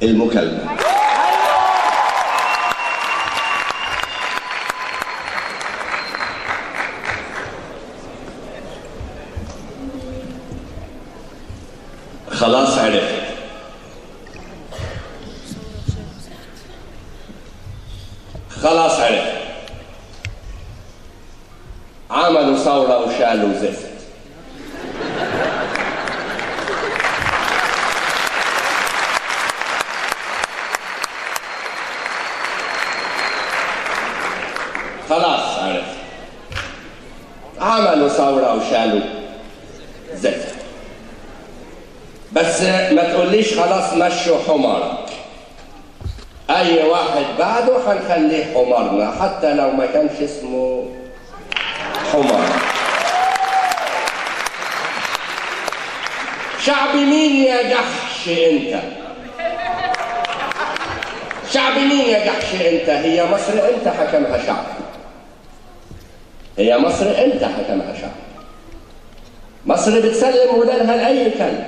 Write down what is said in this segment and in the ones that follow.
المكالمة خلاص عرفت خلاص عرفت عملوا ثورة وشالوا زفت خلاص عرفت عملوا ثورة وشالوا زفت بس ما تقوليش خلاص مشوا حمارك اي واحد بعده هنخليه حمارنا حتى لو ما كانش اسمه حمار شعب مين يا جحش انت شعب مين يا جحش انت هي مصر انت حكمها شعب هي مصر انت حكمها شعب مصر بتسلم ودانها لاي كلب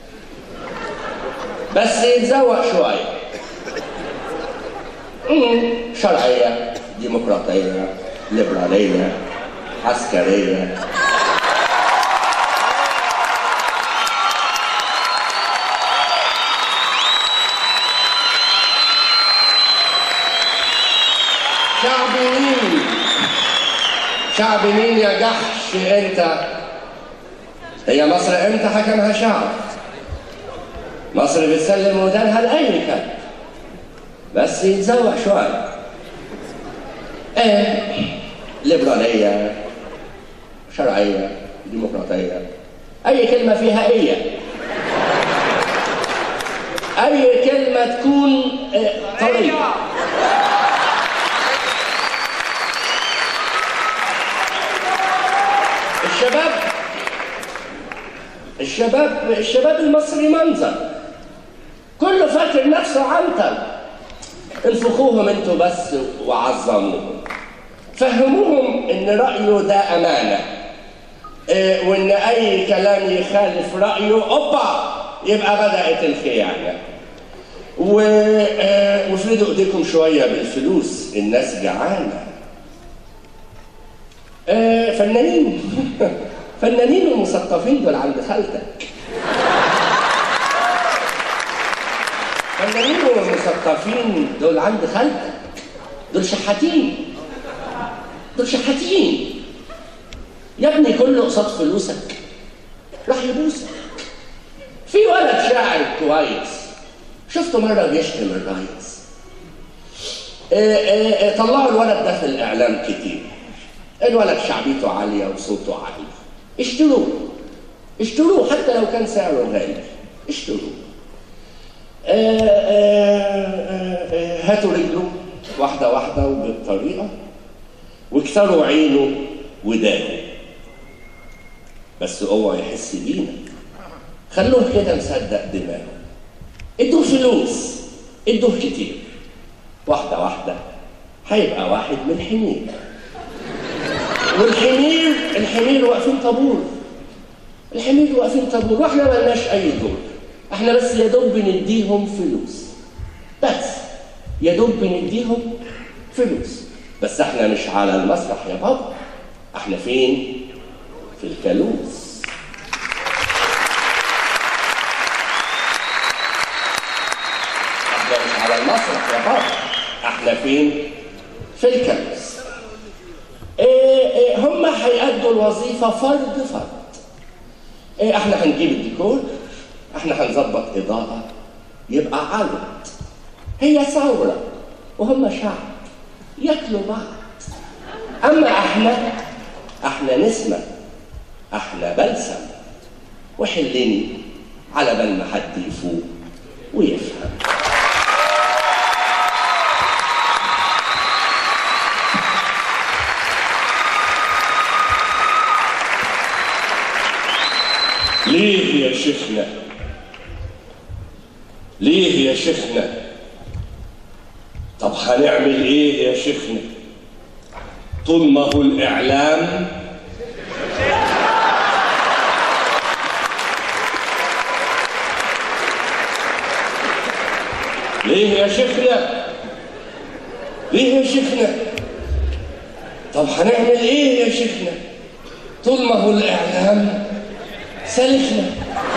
بس يتزوق شويه مم. شرعيه ديمقراطيه ليبراليه عسكريه شعب مين شعب مين يا جحش انت هي مصر امتى حكمها شعب مصر بتسلم ودانها لاي كلب بس يتزوق شويه ايه ليبراليه شرعيه ديمقراطيه اي كلمه فيها ايه اي كلمه تكون آه، طريه الشباب الشباب الشباب المصري منظر كله فاكر نفسه عنتر انفخوهم انتوا بس وعظموهم فهموهم ان رايه ده امانه إيه، وان اي كلام يخالف رايه اوبا يبقى بدات الخيانه و- آه، وافردوا ايديكم شويه بالفلوس الناس جعانه آه، فنانين فنانين ومثقفين دول عند خالتك فنانين ومثقفين دول عند خالتك دول شحاتين دول شحاتين يا ابني كله قصاد فلوسك راح يبوسك في ولد شاعر كويس شفته مرة بيشتم الرئيس آه، آه، آه، طلعوا الولد ده في الإعلام كتير الولد شعبيته عالية وصوته عالي اشتروه اشتروه حتى لو كان سعره غالي اشتروه آه، آه، آه، آه، هاتوا رجله واحدة واحدة وبالطريقة واكسروا عينه ودانه بس اوعى يحس بينا خلوه كده مصدق دماغه ادوه فلوس ادوه كتير واحدة واحدة هيبقى واحد من الحمير والحمير الحمير واقفين طابور الحمير واقفين طابور واحنا ملناش اي دور احنا بس يا دوب بنديهم فلوس بس يا دوب بنديهم فلوس بس احنا مش على المسرح يا بابا احنا فين في الكالوس احنا مش على المسرح يا بابا احنا فين في الكالوس إيه إيه هم هيأدوا الوظيفة فرد فرد إيه احنا هنجيب الديكور احنا هنظبط إضاءة يبقى عرض هي ثورة وهم شعب ياكلوا بعض أما احنا احنا نسمة احنا بلسم وحلني على بال ما حد يفوق ويفهم ليه يا شيخنا ليه يا شيخنا طب هنعمل ايه يا شيخنا طول ما هو الاعلام ليه يا شيخنا ليه يا شيخنا طب هنعمل ايه يا شيخنا طول ما هو الاعلام سلخنا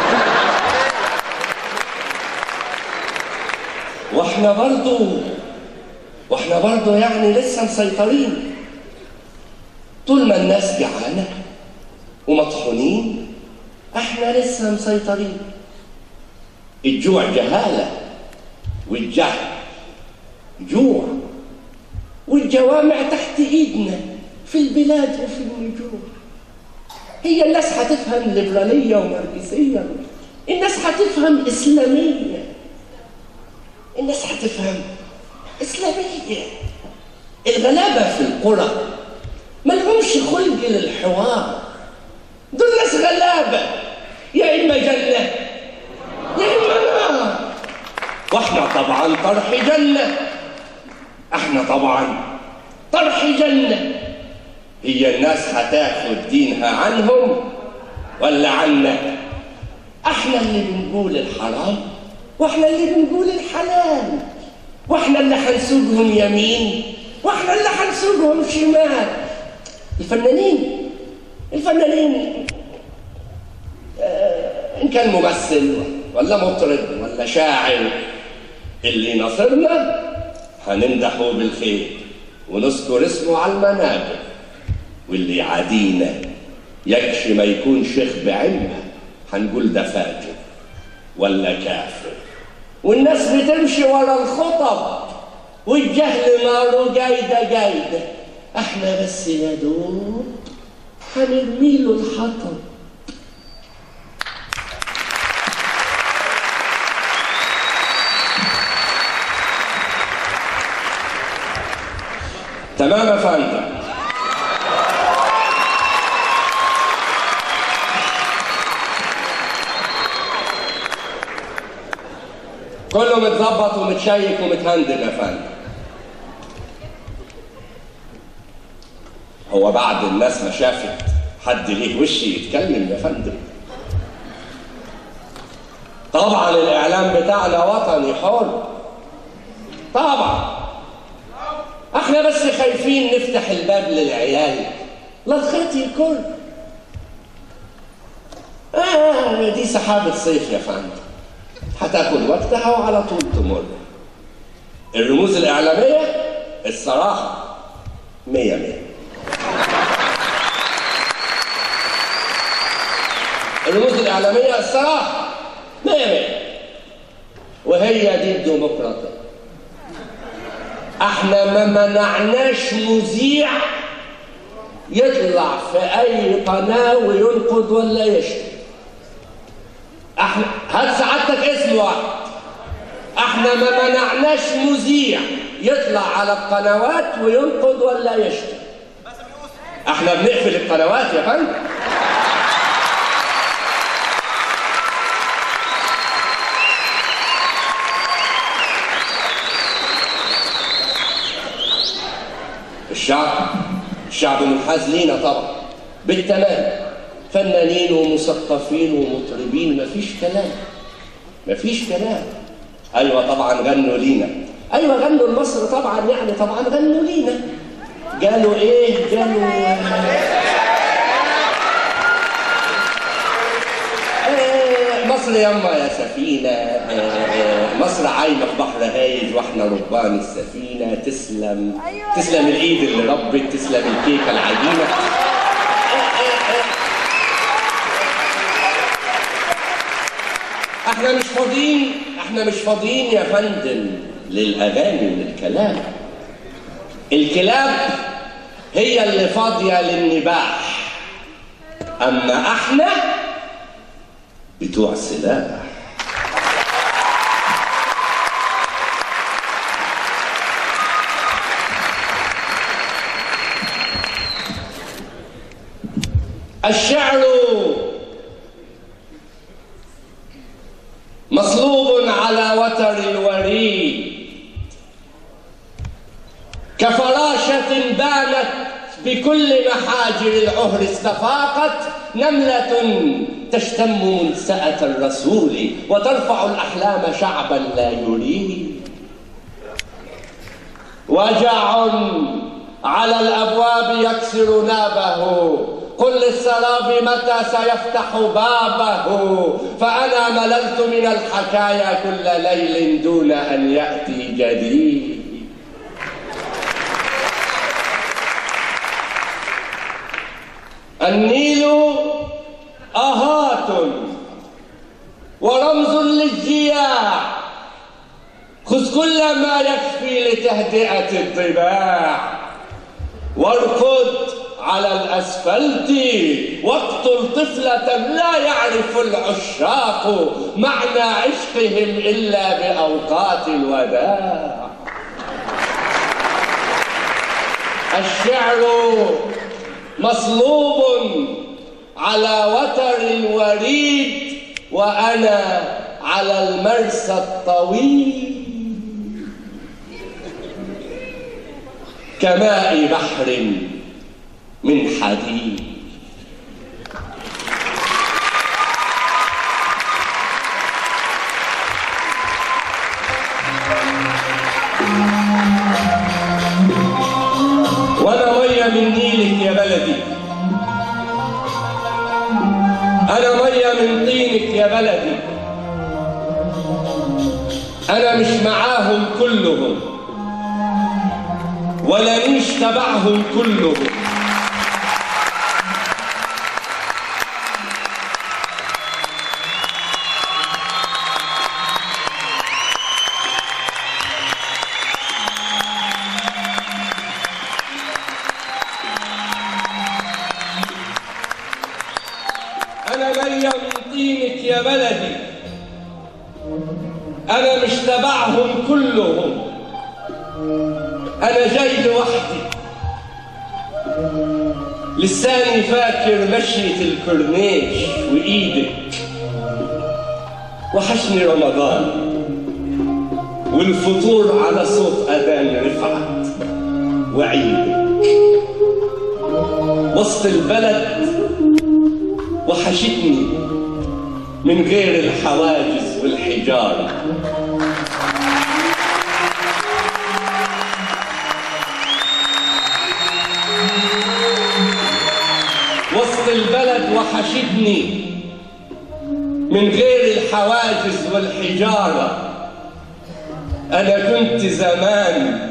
واحنا برضو واحنا برضو يعني لسه مسيطرين طول ما الناس جعانه ومطحونين احنا لسه مسيطرين الجوع جهاله والجهل جوع والجوامع تحت ايدنا في البلاد وفي النجوم هي الناس هتفهم ليبراليه وماركسيه الناس هتفهم اسلاميه الناس هتفهم اسلاميه الغلابه في القرى ما لهمش خلق للحوار دول ناس غلابه يا اما جنه يا اما نار واحنا طبعا طرح جنه احنا طبعا طرح جنه هي الناس هتاخد دينها عنهم ولا عنا احنا اللي بنقول الحرام واحنا اللي بنقول الحلال واحنا اللي هنسوقهم يمين واحنا اللي هنسوقهم شمال الفنانين الفنانين آه ان كان ممثل ولا مطرب ولا شاعر اللي نصرنا هنمدحه بالخير ونذكر اسمه على المنابر واللي يعادينا يكشي ما يكون شيخ بعلمه هنقول ده فاجر ولا كافر والناس بتمشي ورا الخطب والجهل ناره جايدة جايدة احنا بس يا دوب هنرمي له الحطب تمام يا فندم كله متظبط ومتشيك ومتهندل يا فندم هو بعد الناس ما شافت حد ليه وش يتكلم يا فندم طبعا الاعلام بتاعنا وطني حر طبعا احنا بس خايفين نفتح الباب للعيال لا الخيط يكون آه دي سحابة صيف يا فندم هتاخد وقتها وعلى طول تمر الرموز الإعلامية الصراحة مية مية الرموز الإعلامية الصراحة مية مية وهي دي الديمقراطية احنا ما منعناش مذيع يطلع في اي قناه وينقد ولا يشتم احنا هات سعادتك اسم واحد احنا ما منعناش مذيع يطلع على القنوات وينقد ولا يشتم احنا بنقفل القنوات يا فندم الشعب الشعب منحاز لينا طبعا بالتمام فنانين ومثقفين ومطربين مفيش كلام مفيش كلام ايوه طبعا غنوا لينا ايوه غنوا لمصر طبعا يعني طبعا غنوا لينا قالوا ايه قالوا آه، مصر يما يا سفينة آه، آه، مصر عايمة في بحر هايج واحنا ربان السفينة تسلم تسلم الايد اللي ربت تسلم الكيكة العجينة احنا مش فاضيين احنا مش فاضيين يا فندم للاغاني وللكلام الكلاب هي اللي فاضيه للنباح اما احنا بتوع سلاح الشعر مصلوب على وتر الوريد كفراشة بانت بكل محاجر العهر استفاقت نملة تشتم منسأة الرسول وترفع الأحلام شعبا لا يريد وجع على الأبواب يكسر نابه قل للسراب متى سيفتح بابه فأنا مللت من الحكايا كل ليل دون أن يأتي جديد النيل أهات ورمز للجياع خذ كل ما يكفي لتهدئة الضباع واركض على الأسفلت واقتل طفلة لا يعرف العشاق معنى عشقهم إلا بأوقات الوداع الشعر مصلوب على وتر الوريد وأنا على المرسى الطويل كماء بحر من حديد وانا ميه من نيلك يا بلدي انا ميه من طينك يا بلدي انا مش معاهم كلهم ولا مش تبعهم كلهم أنا مية من طينك يا بلدي أنا مش تبعهم كلهم أنا جاي لوحدي لساني فاكر مشية الكورنيش وإيدك وحشني رمضان والفطور على صوت أذان رفعت وعيدك وسط البلد وحشتني من غير الحواجز والحجارة وسط البلد وحشتني من غير الحواجز والحجارة أنا كنت زمان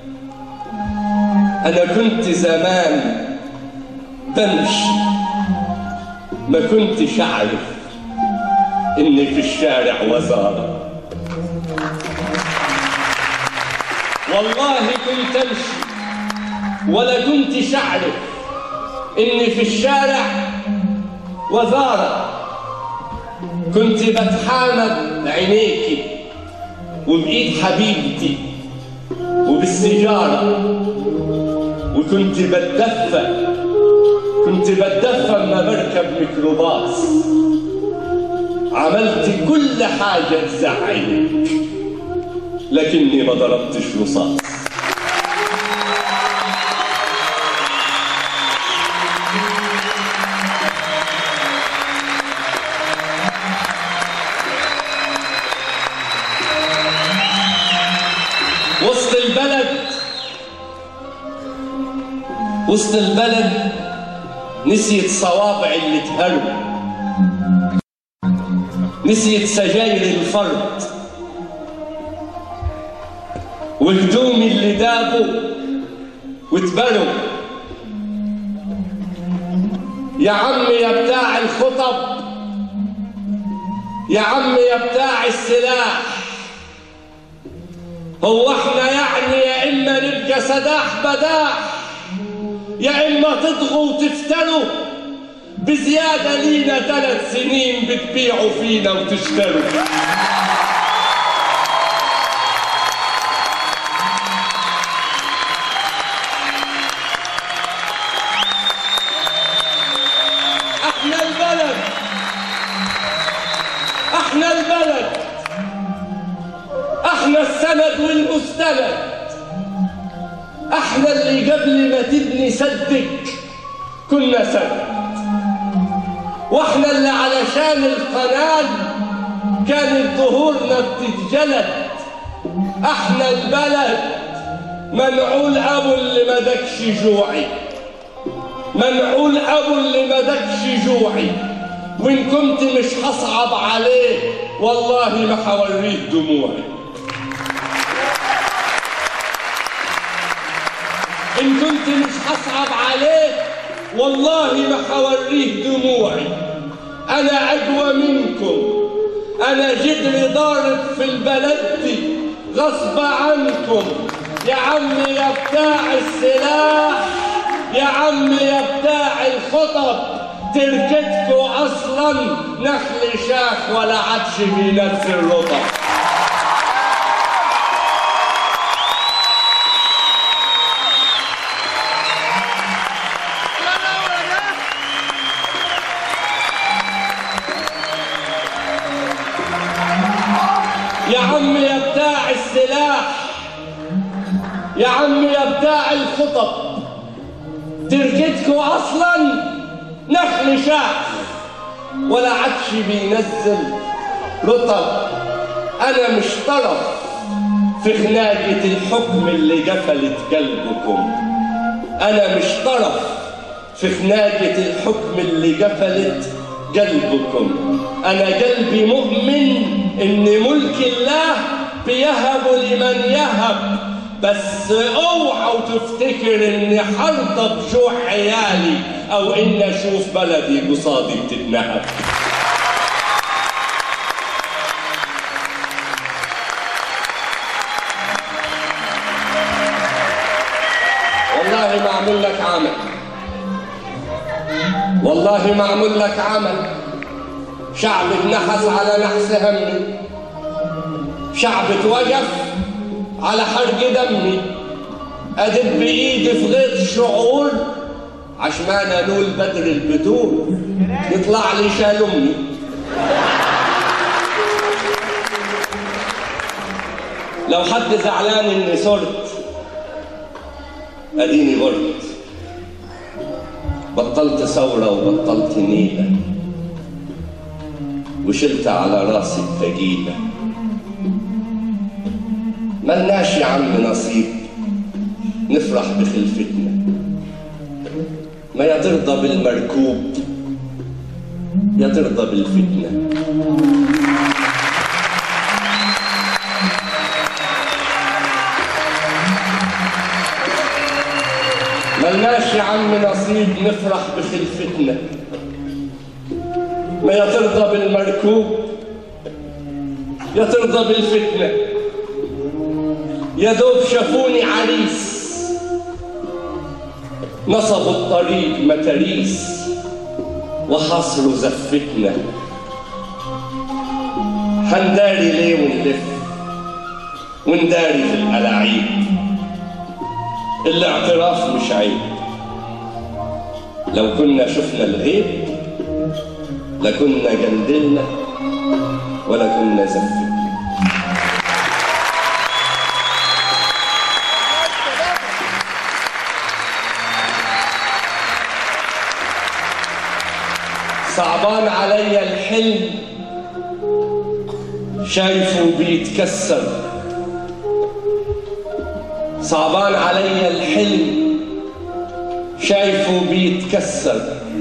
أنا كنت زمان بمشي ما كنتش أعرف إني في الشارع وزارة والله كنت أمشي ولا كنتش أعرف إني في الشارع وزارة كنت بتحامد عينيكي وبإيد حبيبتي وبالسيجارة وكنت بتدفى كنت بتدفى لما بركب ميكروباص عملت كل حاجة تزعلك لكني ما ضربتش رصاص وسط البلد وسط البلد نسيت صوابع اللي تهرب نسيت سجاير الفرد وهدومي اللي دابوا وتبروا يا عم يا بتاع الخطب يا عم يا بتاع السلاح هو احنا يعني يا اما نبقى سداح بداح يا اما تطغوا وتفتروا بزيادة لينا ثلاث سنين بتبيعوا فينا وتشتروا احنا البلد احنا البلد احنا السند والمستند احنا اللي قبل ما تبني سدك كنا سد واحنا اللي علشان القناه كانت ظهورنا بتتجلد احنا البلد منعول ابو اللي مدكش جوعي منعول ابو اللي مدكش جوعي وان كنت مش هصعب عليه والله ما هوريك دموعي ان كنت مش هصعب عليه والله ما هوريه دموعي انا اقوى منكم انا جدري ضارب في البلد دي غصب عنكم يا عمي يا بتاع السلاح يا عمي يا بتاع الخطب تركتكوا اصلا نخل شاخ ولا عدش بنفس الرطب يا عم يا بتاع السلاح يا عم يا بتاع الخطب تركتكوا اصلا نخل شاخ ولا عدش بينزل رطب انا مش طرف في خناقة الحكم اللي قفلت قلبكم انا مش طرف في خناقة الحكم اللي قفلت قلبكم انا قلبي مؤمن ان ملك الله بيهب لمن يهب بس اوعوا تفتكر اني حرضى بجوع عيالي او اني اشوف بلدي قصادي بتتنهب والله ما اعمل لك عمل والله ما اعمل لك عمل شعبك نحس على نحس همي شعبك وقف على حرق دمي ادب بايدي في غيط الشعور عشمان انول بدر البدور يطلع لي شال امي لو حد زعلان اني صرت اديني غرت بطلت ثورة وبطلت نيلة وشلت على راسي الثقيلة ملناش يا عم نصيب نفرح بخلفتنا ما يا ترضى بالمركوب يا ترضى بالفتنة ملناش يا عم نصيب نفرح بخلفتنا ما يا ترضى بالمركوب يا ترضى بالفتنة يا دوب شافوني عريس نصبوا الطريق متاريس وحصروا زفتنا هنداري ليه ونلف ونداري في الألاعيب الاعتراف مش عيب لو كنا شفنا الغيب لكنا جندلنا ولا كنا زفتنا صعبان عليا الحلم شايفه بيتكسر صعبان عليا الحلم شايفه بيتكسر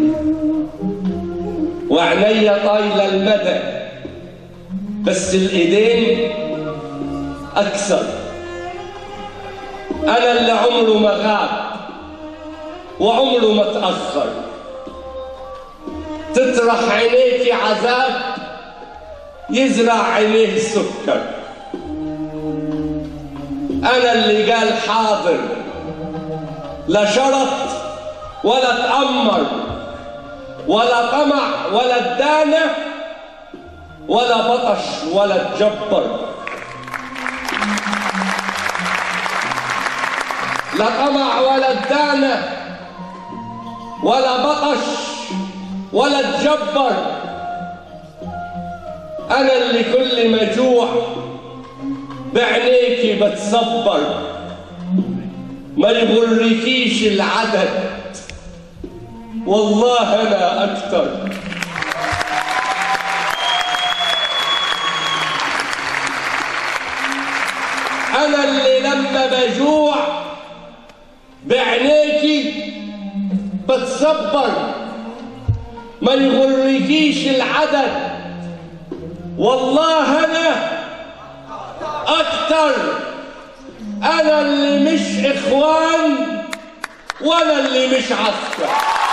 وعينيا طايلة المدى بس الايدين اكثر انا اللي عمره ما غاب وعمره ما تاخر تطرح عينيك عذاب يزرع عينيه سكر انا اللي قال حاضر لا شرط ولا تأمر ولا طمع ولا ادانة ولا بطش ولا تجبر لا طمع ولا ادانة ولا بطش ولا تجبر انا اللي كل ما جوع بعينيكي بتصبر ما يغركيش العدد والله انا اكتر انا اللي لما بجوع بتصبر ما يغركيش العدد والله انا اكتر انا اللي مش اخوان وانا اللي مش عسكر